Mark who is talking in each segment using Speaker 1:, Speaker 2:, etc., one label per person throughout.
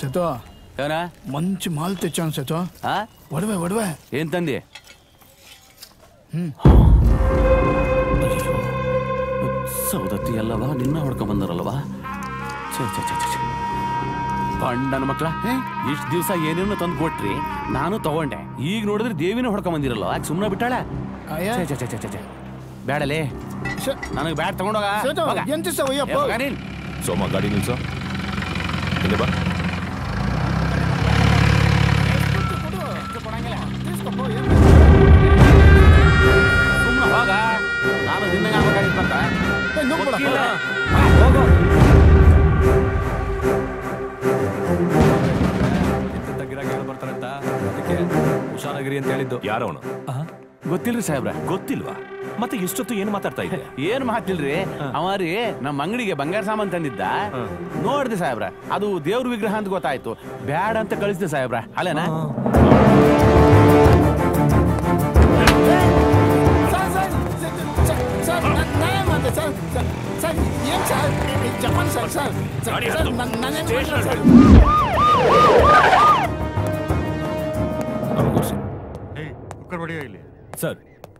Speaker 1: ಸೇತು
Speaker 2: ಏನ
Speaker 1: ಮಂచి ಮಾಲ್ తెచ్చాను సేತು
Speaker 2: ಆ
Speaker 1: ಒಡವೆ ಒಡವೆ
Speaker 2: ಏನ್ ತಂದಿ ಸೌದತ್ತಿ ಅಲ್ಲವಾ ನಿನ್ನ ಹೊಡ್ಕೊಂಡ್ ಬಂದರಲ್ವಾ ಛೇ ಛೇ ಛೇ ಛೇ, ಛೇ. ಪಂಡನ ಮಕ್ಳ ಇಷ್ಟ ದಿವಸ ಏನೇನೋ ತಂದು ಕೊಟ್ರಿ ನಾನು ತಗೊಂಡೆ ಈಗ ನೋಡಿದ್ರೆ ದೇವಿನ ಹೊಡ್ಕೊಂಡ್ ಬಂದಿರಲ್ಲ ಯಾಕೆ ಸುಮ್ಮನೆ ಬಿಟ್ಟಾಳ
Speaker 1: ಅಯ್ಯ.
Speaker 2: ಛೇ ಛೇ ಛೇ ಛೇ ಛೇ, ಛೇ ಬೇಡಲೇ
Speaker 1: ಶ-
Speaker 2: ನನಗೆ ಬ್ಯಾಟ್ ತಗೊಂಡೋಗ
Speaker 1: ಸೇತು
Speaker 2: ಹೋಗ.
Speaker 1: ಎಂತ ಸಹ
Speaker 2: ಏ,
Speaker 1: ಒಯ್ಯಪ್ಪ
Speaker 2: ಹೋಗ ನೀನ್.
Speaker 3: ಸೋಮ ಗಾಡಿ ನಿಲ್ಸೋ ಹಿಂದೆ ಬಾ
Speaker 2: ಸುಮ್ನೆ ಹೋಗ ನಾನು ನಿನ್ನಂಗೆ ಆಗ್ಬೇಕಾಗಿತ್ತಂತ
Speaker 1: ಏ, ನುಗ್ಗು ಬಿಡಪ್ಪ.
Speaker 2: ಗೊತ್ತಿಲ್ಲ. ಬಾ, ಹೋಗು
Speaker 4: ಬರ್ತಾರಂತ ಅದಕ್ಕೆ ಹುಷಾರಾಗಿರಿ ಅಂತ ಹೇಳಿದ್ದು
Speaker 3: ಯಾರವನು
Speaker 2: ಗೊತ್ತಿಲ್ರಿ ಸಾಹೇಬ್ರ
Speaker 3: ಗೊತ್ತಿಲ್ವಾ ಮತ್ತೆ ಎಷ್ಟೊತ್ತು ಏನು ಮಾತಾಡ್ತಾ ಇದ್ದೆ
Speaker 2: ಏನ್ ಮಾತಿಲ್ರಿ ಅವ ರೀ ನಮ್ಮ ಅಂಗಡಿಗೆ ಬಂಗಾರ ಸಾಮಾನ್ ತಂದಿದ್ದ ನೋಡ್ದೆ ಸಾಹೇಬ್ರ ಅದು ದೇವ್ರ ವಿಗ್ರಹ ಅಂತ ಗೊತ್ತಾಯ್ತು ಬ್ಯಾಡ ಅಂತ ಕಳಿಸ್ದೆ ಸಾಹೇಬ್ರ ಅಲ್ಲೇನಾ
Speaker 1: ಸರ್, ಸರ್, ಸರ್, ಸರ್, ನಾನ್- ನಾನೇನ್ ಮಾಡ್ದೆ, ಸರ್? ಸರ್, ಸರ್, ಏನ್ ಸರ್? ಈ ಜಪಾನ್ ಸರ್, ಸರ್, ಸರ್,
Speaker 3: ಗಾಡಿ
Speaker 1: ಸರ್,
Speaker 3: ಹತ್ತು.
Speaker 1: ನಾನ್- ನಾನೇನ್ ಮಾಡ್ದೆ, ಸರ್?
Speaker 3: ಅವ್ನು ಕೂರ್ಸಿ.
Speaker 4: ಸರ್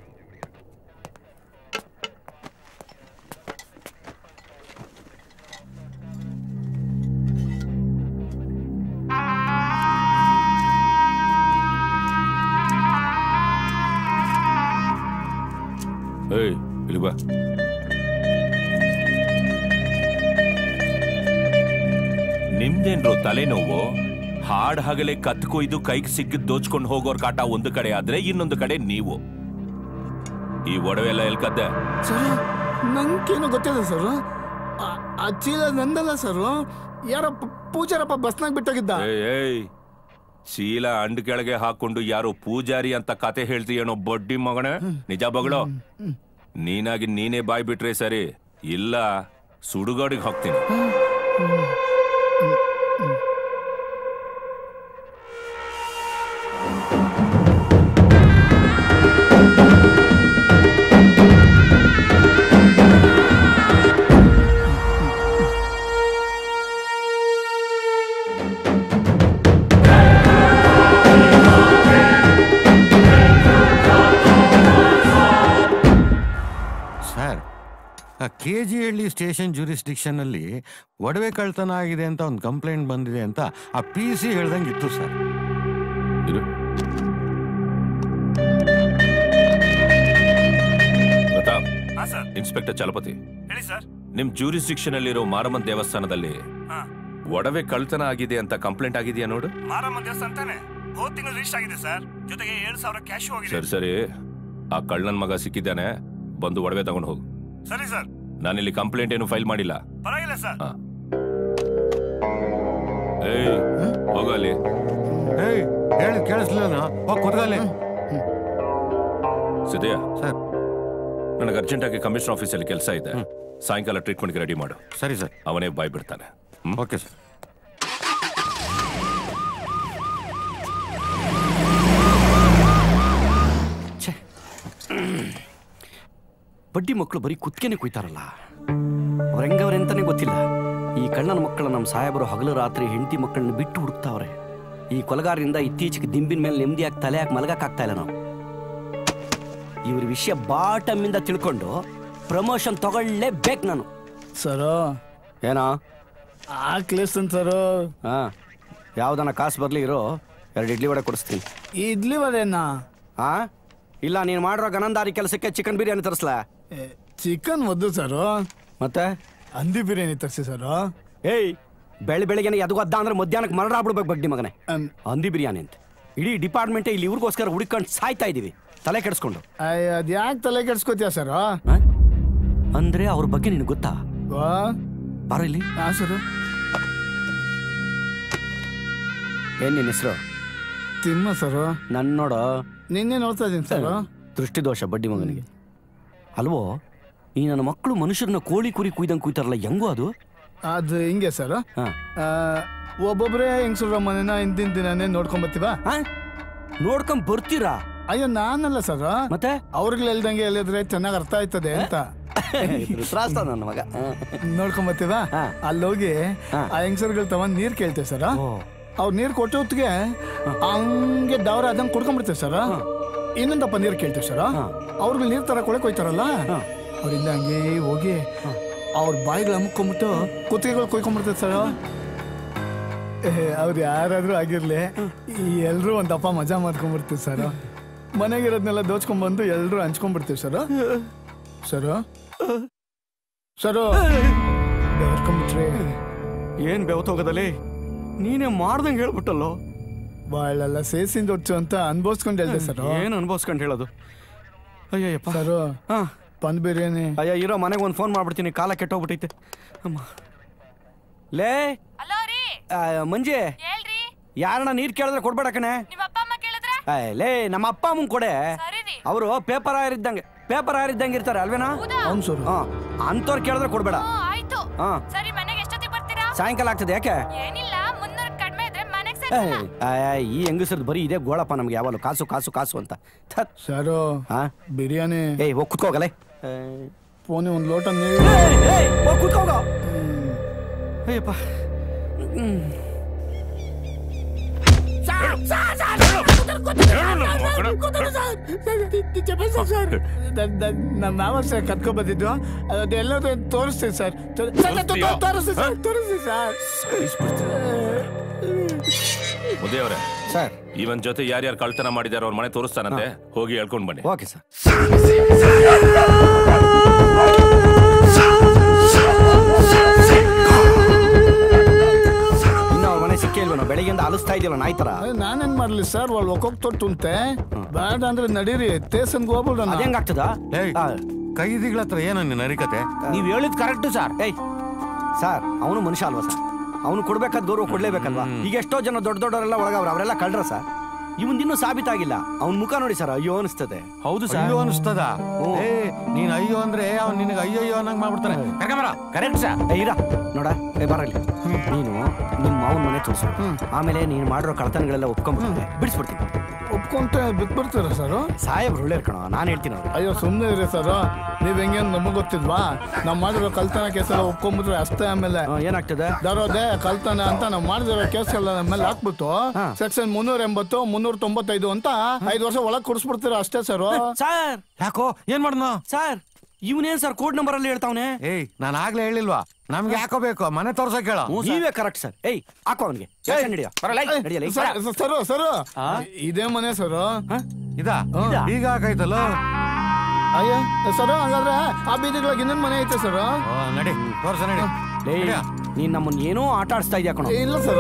Speaker 3: ಏಯ್ ಇಲ್ಲಿ ಬಾ ನಿಮ್ದೇನ್ರು ತಲೆನೋವು ಹಾಡ್ ಹಗಲೇ ಕತ್ ಕೊಯ್ದು ಕೈಗೆ ಸಿಕ್ಕಿದ್ ದೋಚ್ಕೊಂಡು ಹೋಗೋರ್ ಕಾಟ ಒಂದು ಕಡೆ ಆದ್ರೆ ಇನ್ನೊಂದು ಕಡೆ ನೀವು ಈ ಒಡವೆ ಎಲ್ಲ ಎಲ್ ಕದ್ದೆ
Speaker 1: ಸರ್ ನಂಗೇನು ಗೊತ್ತಿಲ್ಲ ಸರ್ ಆ- ಆ ಚೀಲ ನಂದಲ್ಲ ಸರ್ ಯಾರೋ ಪ- ಪೂಜಾರಪ್ಪ ಬಸ್ನಾಗ ಬಿಟ್ಟೋಗಿದ್ದ
Speaker 3: ಏಯ್ ಏಯ್ ಚೀಲ ಅಂಡ್ ಕೆಳಗೆ ಹಾಕೊಂಡು ಯಾರೋ ಪೂಜಾರಿ ಅಂತ ಕತೆ ಹೇಳ್ತೀಯೇನೋ ಬಡ್ಡಿ ಮಗನ ನಿಜ ಬಗಳು ನೀನಾಗಿ ನೀನೇ ಬಾಯ್ ಬಿಟ್ರೆ ಸರಿ ಇಲ್ಲ ಸುಡುಗಾಡಿಗೆ ಹಾಕ್ತೀನಿ
Speaker 5: sir K G Halli station jurisdiction ಅಲ್ಲಿ ಒಡವೆ ಕಳ್ತನ ಆಗಿದೆ ಅಂತ ಒಂದು ಕಂಪ್ಲೇಂಟ್ ಬಂದಿದೆ ಅಂತ ಆ ಪಿ ಸಿ ಹೇಳ್ದಂಗೆ ಇತ್ತು ಸರ್
Speaker 3: ಇರು ಪ್ರತಾಪ್ ಇನ್ಸ್ಪೆಕ್ಟರ್ ಚಲಪತಿ
Speaker 6: ಹೇಳಿ ಸರ್
Speaker 3: ನಿಮ್ ಜೂರಿಸ್ಡಿಕ್ಷನ್ ಅಲ್ಲಿರೋ ಮಾರಮ್ಮನ್ ದೇವಸ್ಥಾನದಲ್ಲಿ
Speaker 6: ಹಾ
Speaker 3: ಒಡವೆ ಕಳ್ತನ ಆಗಿದೆ ಅಂತ ಕಂಪ್ಲೇಂಟ್ ಆಗಿದೆಯಾ ನೋಡು
Speaker 6: ಮಾರಮ್ಮ ದೇವಸ್ಥಾನ ಅಂತಾನೆ ಹೋದ್ ತಿಂಗಳು ರಿಜಿಸ್ಟರ್ ಆಗಿದೆ ಸರ್ ಜೊತೆಗೆ ಏಳು ಸಾವಿರ ಕ್ಯಾಶ್ ಹೋಗಿದೆ
Speaker 3: ಸರಿ ಸರಿ ಆ ಕಳ್ಳನ್ ಮಗ ಸಿಕ್ಕಿದ್ದಾನೆ ಬಂದು ಒಡವೆ ತಗೊಂಡು ಹೋಗು
Speaker 6: ಸರಿ ಸರ್
Speaker 3: ನಾನಿಲ್ಲಿ ಕಂಪ್ಲೇಂಟ್ ಏನು ಫೈಲ್ ಮಾಡಿಲ್ಲ
Speaker 6: ಪರವಾಗಿಲ್ಲ ಸರ್
Speaker 3: ಹಾ. ಏಯ್ ಹೋಗು ಅಲ್ಲಿ
Speaker 5: ಏಯ್ ಹೇಳಿ ಕೇಳಿಸ್ಲಿಲ್ಲ ಹೋಗಿ ಕುತ್ಕೊಳ್ಳಿ
Speaker 3: ಸಿದೆಯಾ
Speaker 5: ಸರ್
Speaker 3: ನನಗೆ ಅರ್ಜೆಂಟಾಗಿ ಕಮಿಷನರ್ ಆಫೀಸಲ್ಲಿ ಕೆಲಸ ಇದೆ ಸಾಯಂಕಾಲ ಟ್ರೀಟ್ಮೆಂಟ್ಗೆ ರೆಡಿ ಮಾಡು
Speaker 5: ಸರಿ ಸರ್
Speaker 3: ಅವನೇ ಬಾಯ್ ಬಿಡ್ತಾನೆ ಹ್ಮ್?
Speaker 5: ಓಕೆ ಸರ್
Speaker 7: ಬಡ್ಡಿ ಮಕ್ಕಳು ಬರೀ ಕುತ್ಕೆನೆ ಕುಯ್ತಾರಲ್ಲ ಅವ್ರ ಹೆಂಗವ್ರೆ ಅಂತಾನೆ ಗೊತ್ತಿಲ್ಲ ಈ ಕಣ್ಣನ ಮಕ್ಕಳು ನಮ್ಮ ಸಾಹೇಬರು ಹಗಲು ರಾತ್ರಿ ಹೆಂಡತಿ ಮಕ್ಕಳನ್ನ ಬಿಟ್ಟು ಹುಡುಕ್ತಾವ್ರೆ ಈ ಕೊಲಗಾರರಿಂದ ಇತ್ತೀಚೆಗೆ ದಿಂಬಿನ ಮೇಲೆ ನೆಮ್ಮದಿಯಾಗಿ ತಲೆ ಹಾಕಿ ಮಲಗಕ್ಕಾಗ್ತಾ ಇಲ್ಲ ನಾವು ಇವ್ರ ವಿಷಯ ಬಾಟಮಿಂದ ತಿಳ್ಕೊಂಡು ಪ್ರಮೋಷನ್ ತಗೊಳ್ಳೇಬೇಕು ನಾನು
Speaker 1: ಸರ್
Speaker 7: ಏನೋ
Speaker 1: ಹಾಕ್ಲಿಸ್ತೀನಿ ಸರ್
Speaker 7: ಹಾ ಯಾವ್ದನ ಕಾಸು ಬರ್ಲಿ ಇರೋ ಎರಡು ಇಡ್ಲಿ ವಡೆ ಕೊಡಿಸ್ತೀನಿ
Speaker 1: ಇಡ್ಲಿ ವಡೆನಾ
Speaker 7: ಹಾ ಇಲ್ಲ ನೀನು ಮಾಡಿರೋ ಗನಂದಾರಿ ಕೆಲಸಕ್ಕೆ ಚಿಕನ್ ಬಿರಿಯಾನಿ ತರಿಸ್ಲಾ
Speaker 1: ಚಿಕನ್ ಒದ್ದು ಸರ್
Speaker 7: ಮತ್ತೆ
Speaker 1: ಹಂದಿ ಬಿರಿಯಾನಿ ತರಿಸಿ ಸರ್
Speaker 7: ಏಯ್ ಬೆಳೆ ಬೆಳಿಗ್ಗೆ ಎದು ಅದ್ದ ಅಂದ್ರೆ ಮಧ್ಯಾಹ್ನಕ್ಕೆ ಮರಣ ಆಗ್ಬಿಡ್ಬೇಕು ಬಗ್ಡಿ ಮಗನೇ ಹಂದಿ ಬಿರಿಯಾನಿ ಅಂತ ಇಡೀ ಡಿಪಾರ್ಟ್ಮೆಂಟ್ ಇಲ್ಲಿ ಇವ್ರಿಗೋಸ್ಕರ ಹುಡುಕೊಂಡು ಸಾಯ್ತಾ ಇದೀವಿ ತಲೆ ಕೆಡಿಸ್ಕೊಂಡು
Speaker 1: ಅದ್ ಯಾಕೆ ತಲೆ ಕೆಡ್ಸ್ಕೊತೀಯ ಸರ್
Speaker 7: ಹ? ಅಂದ್ರೆ ಅವ್ರ ಬಗ್ಗೆ ನಿನಗೆ ಗೊತ್ತಾ
Speaker 1: ವಾ
Speaker 7: ಬಾರೋ ಇಲ್ಲಿ
Speaker 1: ಹಾ ಸರ್
Speaker 7: ಏನ್ ನಿನ್ನ ಹೆಸರು
Speaker 1: ತಿಮ್ಮ ಸರ್
Speaker 7: ನನ್ ನೋಡೋ
Speaker 1: ನಿನ್ನೆ ನೋಡ್ತಾ ಇದೀನಿ ಸರ್
Speaker 7: ದೃಷ್ಟಿದೋಷ ಬಡ್ಡಿ ಮಗನಿಗೆ ಅಲ್ವೋ ಈ ನನ್ನ ಮಕ್ಕಳು ಮನುಷ್ಯರನ್ನ ಕೋಳಿ ಕುರಿ ಕುಯ್ದಂಗೆ ಕುಯ್ತಾರಲ್ಲ ಹೆಂಗೋ ಅದು
Speaker 1: ಅದು ಹಿಂಗೆ ಸರ್
Speaker 7: ಹಾ
Speaker 1: ಒಬ್ಬೊಬ್ರೇ ಹೆಂಗ್ಸ್ರ ಮನೆನ ಹಿಂದಿನ ದಿನನೇ ನೋಡ್ಕೊಂಡ್ ಬರ್ತೀವ
Speaker 7: ಹಾ? ನೋಡ್ಕೊಂಡ್ ಬರ್ತೀರಾ
Speaker 1: ಅಯ್ಯೋ ನಾನಲ್ಲ ಸರ್
Speaker 7: ಮತ್ತೆ
Speaker 1: ಅವ್ರಿಗೆ ಎಲ್ದಂಗೆ ಹೇಳಿದ್ರೆ ಚೆನ್ನಾಗಿ ಅರ್ಥ ಆಯ್ತದೆ ಅಂತ
Speaker 7: ಧೃತರಾಷ್ಟ್ರ ನನ್ನ ಮಗ ಹ.
Speaker 1: ನೋಡ್ಕೊಂಬತ್ತೀವ
Speaker 7: ಹಾ.
Speaker 1: ಅಲ್ಲಿ ಹೋಗಿ
Speaker 7: ಹಾ.
Speaker 1: ಆ ಹೆಂಗಸರ್ಗಳು ತಗೊಂಡ್ ನೀರ್ ಕೇಳ್ತೇವೆ ಸರ್ ಅವ್ರು ನೀರ್ ಕೊಟ್ಟ ಹೊತ್ತಿಗೆ ಹಂಗೆ ಡವರ ಅದಂಗ್ ಕುಡ್ಕೊಂಡ್ಬಿಡ್ತೇವೆ ಸರ್ ಇನ್ನೊಂದಪ್ಪ ನೀರ್ ಕೇಳ್ತೇವೆ ಸರ್ ಅವ್ರಿಗೆ ನೀರ್ ತರ ಕೊಳಕ್ ಹೋಯ್ತಾರಲ್ಲ ಅವ್ರಿಂದ ಹಂಗೆ ಹೋಗಿ ಅವ್ರ ಬಾಯಿಗಳು ಅಮ್ಕೊಂಬಿಟ್ಟು ಕುತ್ತಿಗೆಗಳು ಕೊಯ್ಕೊಂಡ್ಬಿಡ್ತೇವೆ ಸರ್ ಅವ್ರು ಯಾರಾದ್ರೂ ಆಗಿರ್ಲಿ ಈ ಎಲ್ರೂ ಒಂದಪ್ಪ ಮಜಾ ಮಾಡ್ಕೊಂಡ್ಬಿಡ್ತೀವಿ ಸರ್ ಮನೆಗಿರೋದ್ನೆಲ್ಲ ದೋಚ್ಕೊಂಡ್ಬಂದು ಎಲ್ರೂ ಹಂಚ್ಕೊಂಡ್ಬಿಡ್ತೀವಿ ಸರ್ ಸರ್ ಸರ್ ಬೆವರ್ಕೊಂಬಿಟ್ರಿ
Speaker 7: ಏನ್ ಬೆವತೋಗದಲ್ಲಿ ನೀನೇ ಮಾಡ್ದಂಗೆ ಹೇಳ್ಬಿಟ್ಟಲ್ಲೋ
Speaker 1: ಬಾಳೆಲ್ಲ ಸೇಸಿಂದ ಹೊಚ್ಚು ಅಂತ ಅನ್ಭವಿಸ್ಕೊಂಡು ಹೇಳ್ದೆ ಸರ್
Speaker 7: ಏನ್ ಅನ್ಭವಿಸ್ಕೊಂಡು ಹೇಳೋದು ಅಯ್ಯಯ್ಯಪ್ಪ
Speaker 1: ಸರ್
Speaker 7: ಹಾ
Speaker 1: ಪನ್ ಬಿರಿಯಾನಿ
Speaker 7: ಅಯ್ಯ ಇರೋ ಮನೆಗೆ ಒಂದು ಫೋನ್ ಮಾಡ್ಬಿಡ್ತೀನಿ ಕಾಲ ಕೆಟ್ಟೋಗ್ಬಿಟ್ಟೈತೆ ಅಮ್ಮ ಲೇ
Speaker 8: ಹಲೋ ರೀ
Speaker 7: ಆ, ಮಂಜಿ
Speaker 8: ಹೇಳ್ರಿ
Speaker 7: ಯಾರನ್ನ ನೀರ್ ಕೇಳಿದ್ರೆ ಕೊಡ್ಬೇಡ ಕಣೆ
Speaker 8: ನಿಮ್ಮ ಅಪ್ಪ ಅಮ್ಮ ಕೇಳಿದ್ರೆ
Speaker 7: ಏ, ಲೇ ನಮ್ಮ ಅಪ್ಪ ಅಮ್ಮನ್ ಕೊಡೆ
Speaker 8: ಸರಿ ರೀ
Speaker 7: ಅವರು ಪೇಪರ್ ಆರಿದ್ದಂಗೆ ಪೇಪರ್ ಆರಿದ್ದಂಗೆ ಇರ್ತಾರೆ ಅಲ್ವೇನಾ
Speaker 8: ಹೌದಾ
Speaker 1: ಅವ್ನು ಸರ್
Speaker 7: ಹಾ ಅಂಥವ್ರು ಕೇಳಿದ್ರೆ ಕೊಡ್ಬೇಡ
Speaker 8: ಹ್ಞೂ ಆಯ್ತು
Speaker 7: ಹಾ
Speaker 8: ಸರಿ ಮನೆಗೆ ಎಷ್ಟೊತ್ತಿಗೆ ಬರ್ತೀರಾ
Speaker 7: ಸಾಯಂಕಾಲ ಆಗ್ತದೆ ಯಾಕೆ
Speaker 8: ಏನಿಲ್ಲ ಮುನ್ನೂರು ಕಡಿಮೆ ಇದ್ರೆ ಮನೆಗೆ
Speaker 7: ಏ,
Speaker 8: ಸೇರಿಲ್ಲ
Speaker 7: ಆ, ಈ ಹೆಂಗಸರ್ದು ಬರೀ ಇದೇ ಗೋಳಪ್ಪ ನಮ್ಗೆ ಯಾವಾಗಲೂ ಕಾಸು ಕಾಸು ಕಾಸು ಅಂತ ಥತ್.
Speaker 1: ಸರ್
Speaker 7: ಹಾ
Speaker 1: ಬಿರಿಯಾನಿ
Speaker 7: ಏಯ್ ಹೋಗ್ ಕುತ್ಕೋಗಲೇ
Speaker 1: ಫೋನಿ ಒಂದು ಲೋಟ ನೀರು
Speaker 7: ಹೋಗ್ ಕುತ್ಕೋಗ ಅಯ್ಯಪ್ಪ ಹ್ಮ್
Speaker 1: ನಮ್ಮ ಮಾವ ಸರ್ ಕತ್ಕೊ ಬಂದಿದ್ದು ಅದೆಲ್ಲರೂ ತೋರಿಸ್ತೀವಿ ಸರ್
Speaker 3: ತೋರಿಸ್ತೀಯಾ?
Speaker 1: ತೋರಿಸ್ತೀವಿ ಸರ್ ತೋರಿಸ್ತೀವಿ ಸರ್
Speaker 3: ಮುದಿಯವ್ರೆ
Speaker 7: ಸರ್
Speaker 3: ಇವನ್ ಜೊತೆ ಯಾರ್ಯಾರು ಕಳ್ತನ ಮಾಡಿದಾರ ಅವ್ರ ಮನೆ ತೋರಿಸ್ತಾನಂತೆ ಹೋಗಿ ಹೇಳ್ಕೊಂಡ್ ಬನ್ನಿ
Speaker 7: ಓಕೆ ಸರ್ ಇನ್ನು ಅವ್ರ ಮನೆ ಸಿಕ್ಕೇ ಇಲ್ವೇನೋ ಬೆಳಿಗ್ಗೆಯಿಂದ ಅಲಿಸ್ತಾ ಇದೆಯಲ್ಲ ನಾಯಿ ತರ
Speaker 1: ಅಯ್ಯ, ನಾನೇನ್ ಮಾಡ್ಲಿ ಸರ್ ಒಳ್ ಒಕ್ಕೋಗ್ ತೊಟ್ಟುಂತೆ ಬೇಡ ಅಂದ್ರೆ ನಡೀರಿ ತೇಸನ್ಗೆ ಹೋಗ್ಬಿಡೋಣ
Speaker 7: ಅದ್ ಹೆಂಗಾಗ್ತದ
Speaker 5: ಏಯ್ ಕೈದಿಗಳ ಹತ್ರ ಏನೋ ನಿನ್ನ ನರಿಕತೆ
Speaker 2: ನೀವ್ ಹೇಳಿದ್ ಕರೆಕ್ಟ್ ಸರ್
Speaker 7: ಏಯ್ ಸರ್ ಅವನು ಮನುಷ್ಯ ಅಲ್ವಾ ಸರ್ ಅವನು ಕೊಡ್ಬೇಕಾದ ಗೌರವ ಕೊಡ್ಲೇಬೇಕಲ್ವಾ ಈಗ ಎಷ್ಟೋ ಜನ ದೊಡ್ಡ ದೊಡ್ಡವರೆಲ್ಲ ಒಳಗವ್ರು ಅವರೆಲ್ಲ ಕಳ್ರ ಸರ್ ಇವನ್ದಿನ್ನೂ ಸಾಬೀತಾಗಿಲ್ಲ ಅವ್ನ ಮುಖ ನೋಡಿ ಸರ್ ಅಯ್ಯೋ ಅನಿಸ್ತದೆ
Speaker 2: ಹೌದು ಸರ್
Speaker 5: ಅಯ್ಯೋ ಅನಿಸ್ತದ ಏ ನೀನ್ ಅಯ್ಯೋ ಅಂದ್ರೆ ಅವ್ನ್ ನಿನಗೆ ಅಯ್ಯೋ ಅಯ್ಯೋ ಅನ್ನಂಗ್ ಮಾಡ್ಬಿಡ್ತಾನೆ ಕರ್ಕೊಂಬರ
Speaker 2: ಕರೆಕ್ಟ್ ಸರ್
Speaker 7: ಏ ಇರ ನೋಡ ಏ ಬರಲಿ ನೀನು ನಿಮ್ಮ ಮಾವನ ಮನೆ ತೋರಿಸು ಆಮೇಲೆ ನೀನು ಮಾಡಿರೋ ಕಳ್ತನಗಳೆಲ್ಲ ಒಪ್ಕೊಂಡ್ಬಿಡ್ತೀನಿ ಬಿಡಿಸ್ಬಿಡ್ತೀನಿ
Speaker 1: ಒಪ್ಕೊಂತ ಬಿಟ್ಬಿಡ್ತೀರ ಸರ್
Speaker 7: ಸಾಹೇಬ್ರು ಒಳ್ಳೆ ಕಣ ನಾನು ಹೇಳ್ತೀನಿ ಅವ್ರಿಗೆ
Speaker 1: ಅಯ್ಯೋ ಸುಮ್ಮನೆ ಇರಿ ಸರ್ ನೀವ್ ಹೆಂಗೇನ್ ನಮಗ್ ಗೊತ್ತಿಲ್ವಾ ನಾವ್ ಮಾಡಿರೋ ಕಲ್ತನ ಕೇಸೆಲ್ಲ ಒಪ್ಕೊಂಡ್ಬಿಟ್ರೆ ಅಷ್ಟೇ ಆಮೇಲೆ
Speaker 7: ಆ, ಏನಾಗ್ತದೆ
Speaker 1: ದರೋದೆ ಕಲ್ತನ ಅಂತ ನಾವ್ ಮಾಡಿದಿರೋ ಕೇಸ್ಗೆಲ್ಲ ನಮ್ಮ ಮೇಲೆ ಹಾಕ್ಬಿಟ್ಟು ಸೆಕ್ಷನ್ ಮುನ್ನೂರ ಎಂಬತ್ತು ಮುನ್ನೂರ ತೊಂಬತ್ತೈದು ಅಂತ ಐದು ವರ್ಷ ಒಳಗ್ ಕುಡಿಸ್ಬಿಡ್ತೀರ ಅಷ್ಟೇ ಸರ್
Speaker 7: ಸರ್
Speaker 5: ಯಾಕೋ ಏನ್ ಮಾಡ್ದ
Speaker 7: ಸರ್ ಇವನೇನ್ ಸರ್ ಕೋಡ್ ನಂಬರ್ ಅಲ್ಲಿ ಹೇಳ್ತಾವನೆ
Speaker 5: ಏಯ್ ನಾನು ಆಗ್ಲೇ ಹೇಳಿಲ್ವಾ ನಮ್ಗೆ ಯಾಕೋ ಬೇಕು ಮನೆ ತೋರ್ಸಕ್ ಹೇಳ
Speaker 7: ನೀವೇ ಕರೆಕ್ಟ್ ಸರ್ ಏಯ್ ಹಾಕೋ ಅವನಿಗೆ ನಡಿಯೋ ನಡಿಯಲ್ಲ
Speaker 1: ಸರ್ ಸರ್ ಇದೇ ಮನೆ ಸರ್
Speaker 5: ಇದಾ ಈಗ ಹಾಕಾಯ್ತಲ್ಲ
Speaker 1: ಅಯ್ಯ ಸರ್ ಹಂಗಾದ್ರೆ ಆ ಬೀದಿಗಳಿಗೆ ಇನ್ನೊಂದ್ ಮನೆ ಐತೆ ಸರ್
Speaker 5: ಓ, ನಡಿ ತೋರ್ಸ ನಡಿ
Speaker 7: ಲೇ
Speaker 5: ನಡ್ಯಾ.
Speaker 7: ನೀನ್ ನಮ್ಮನ್ನ ಏನೋ ಆಟ ಆಡಿಸ್ತಾ ಇದೆಯಾ ಕಣ
Speaker 1: ಇಲ್ಲ ಸರ್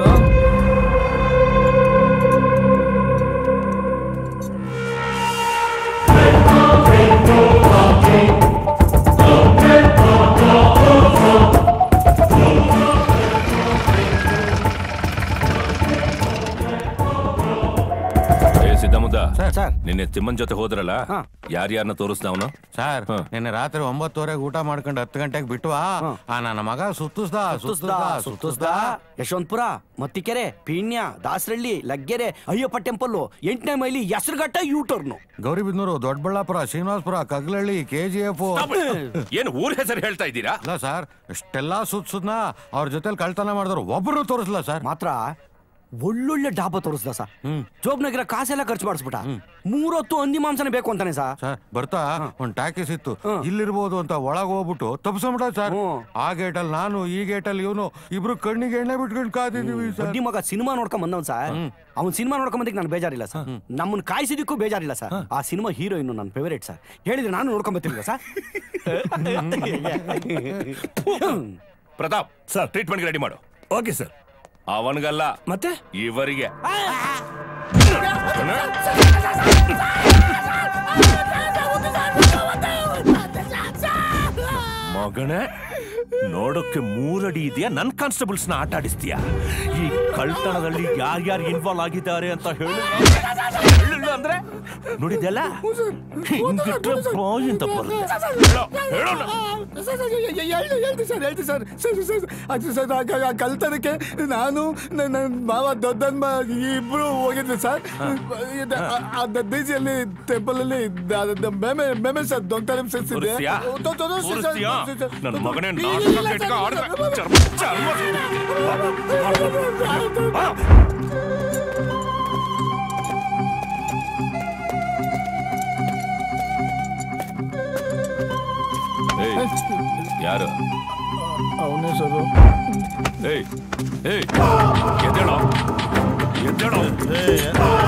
Speaker 3: ಏ ಸಿದ್ದಮುದ್ದ
Speaker 7: ಸರ್
Speaker 3: ನಿನ್ನೆ ತಿಮ್ಮನ್ ಜೊತೆ ಹೋದ್ರಲ್ಲ
Speaker 7: ಹಾ.
Speaker 3: ಯಾರ್ಯಾರನ್ನ ತೋರಿಸ್ದ ಅವನು
Speaker 5: ಸರ್
Speaker 3: ಹ.
Speaker 5: ನಿನ್ನೆ ರಾತ್ರಿ ಒಂಬತ್ತುವರೆಗೆ ಊಟ ಮಾಡ್ಕೊಂಡು ಹತ್ತು ಗಂಟೆಗೆ ಬಿಟ್ವಾ ಆ ನನ್ನ ಮಗ ಸುತ್ತಿಸ್ದ
Speaker 7: ಸುತ್ತುಸ್ದ
Speaker 5: ಸುತ್ತಿಸ್ದ
Speaker 7: ಸುತ್ತುಸ್ದ ಯಶವಂತಪುರ ಮತ್ತಿಕೆರೆ ಪೀಣ್ಯ ದಾಸರಳ್ಳಿ ಲಗ್ಗೆರೆ ಅಯ್ಯಪ್ಪ ಟೆಂಪಲ್ ಎಂಟನೇ ಮೈಲಿ Hesaraghatta U turn
Speaker 5: Gauribidanur Doddaballapur Srinivaspur Kaglahalli K G F
Speaker 3: ಏನು ಊರ್ ಹೆಸರು ಹೇಳ್ತಾ ಇದ್ದೀರಾ
Speaker 5: ಅಲ್ಲ ಸರ್ ಇಷ್ಟೆಲ್ಲಾ ಸುತ್ಸುದ್ನ ಅವ್ರ ಜೊತೆಲಿ ಕಳ್ತನ ಮಾಡಿದ್ರು ಒಬ್ರು ತೋರಿಸ್ಲ ಸರ್
Speaker 7: ಮಾತ್ರ ಒಳ್ಳೊಳ್ಳೆ ಡಾಬಾ ತೋರಿಸ್ದ ಸರ್ ಜೋಬ್ನಾಗಿರೋ ಕಾಸೆಲ್ಲ ಖರ್ಚು ಮಾಡಿಸ್ಬಿಟ್ಟ ಮೂರೊತ್ತು ಹಂದಿ ಮಾಂಸನೇ ಬೇಕು ಅಂತಾನೆ ಸಾ
Speaker 5: ಸರ್ ಬರ್ತಾ ಒಂದ್ ಟ್ಯಾಕಿಸ್ ಇತ್ತು ಇಲ್ಲಿರ್ಬೋದು ಅಂತ ಒಳಗ್ ಹೋಗ್ಬಿಟ್ಟು ತಪ್ಪಿಸ್ಬಿಟ್ಟ ಸರ್
Speaker 7: ಹ್ಮ್.
Speaker 5: ಆ ಗೇಟಲ್ಲಿ ನಾನು ಈ ಗೇಟಲ್ಲಿ ಇವನು ಇಬ್ರು ಕಣ್ಣಿಗೆ ಎಣ್ಣೆ ಬಿಟ್ಕೊಂಡು ಕಾದಿದೀವಿ ಸರ್
Speaker 7: ಬಡ್ಡಿ ಮಗ ಸಿನಿಮಾ ನೋಡ್ಕೊಂಡ್ ಬಂದವನ್ ಸರ್ ಅವ್ನ್ ಸಿನಿಮಾ ನೋಡ್ಕೊಂಡ್ ಬಂದಕ್ಕೆ ನಾನು ಬೇಜಾರಿಲ್ಲ ಸರ್ ನಮ್ಮನ್ನ ಕಾಯಿಸಿದಕ್ಕೂ ಬೇಜಾರಿಲ್ಲ ಸರ್ ಆ ಸಿನಿಮಾ ಹೀರೋಯಿನ್ ನನ್ನ ಫೇವರೇಟ್ ಸರ್ ಹೇಳಿದ್ರೆ ನಾನು ನೋಡ್ಕೊಂಡ್ ಬರ್ತಿರ್ಲಿಲ್ಲ sir
Speaker 3: Pratap sir treatment ready ಮಾಡು
Speaker 6: ಓಕೆ ಸರ್
Speaker 3: ಅವನಿಗಲ್ಲ
Speaker 6: ಮತ್ತೆ
Speaker 3: ಇವರಿಗೆ ಮಗನೇ ನೋಡೋಕೆ ಮೂರಡಿ ಇದೆಯಾ ನನ್ ಕಾನ್ಸ್ಟೇಬಲ್ಸ್ ನ ಆಟ ಆಡಿಸ್ತೀಯ ಈ
Speaker 9: ಕಳ್ತನದಲ್ಲಿ ಯಾರ್ಯಾರು ಇನ್ವಾಲ್ವ್ ಆಗಿದ್ದಾರೆ ಅಂತ ಹೇಳಿ ಹೇಳಿಲ್ಲ ಅಂದ್ರೆ ನೋಡಿದೆಲ್ಲ ಹಿಂಗಿಟ್ರೆ ಬಾಯಿ ಅಂತ ಬರುತ್ತೆ ಹೇಳೋ, ಹೇಳೋಣ.
Speaker 1: ಹೇಳ್ತಿ ಸರ್ ಹೇಳ್ತಿ ಸರ್ ಸರ್ ಸರ್ ಅದು ಸರ್ ಆ ಕ- ಆ ಕಳ್ತನಕ್ಕೆ ನಾನು ನನ್ನ ಮಾವ ದೊಡ್ಡಮ್ಮ ಇಬ್ರು ಹೋಗಿದ್ವಿ ಸರ್ ಇದು ಆ- ಆ ದದ್ದೀಜಿಯಲ್ಲಿ ಟೆಂಪಲ್ ಅಲ್ಲಿ ಮೇಮೆ ಮೇಮೆ ಸರ್ ದೊಡ್ಡ ಸಿಕ್ಸಿದೆ
Speaker 3: ತೋರಿಸ್ತೀಯಾ?
Speaker 1: ತೋ- ತೋ- ತೋರಿಸಿ ಸರ್,
Speaker 3: ತೋರಿಸ್ತೀಯಾ?
Speaker 1: ತೋರಿಸಿ ಸರ್.
Speaker 3: ನನ್ ಮಗನೇ
Speaker 1: ಇಲ್ಲ,
Speaker 3: ನಾಟಕ
Speaker 1: ಇಲ್ಲ,
Speaker 3: ಕೆಟ್ಕ
Speaker 1: ಸರ್,
Speaker 3: ಆಡ್ದ.
Speaker 1: ಸರ್,
Speaker 3: ಚರ್ಮ- ಚರ್ಮ ಏಯ್, ಯಾರು
Speaker 1: ಅವನೇ ಸರ್
Speaker 3: ಏಯ್ ಏಯ್ ಎದ್ದೇಳೋ ಎದ್ದೇಳೋ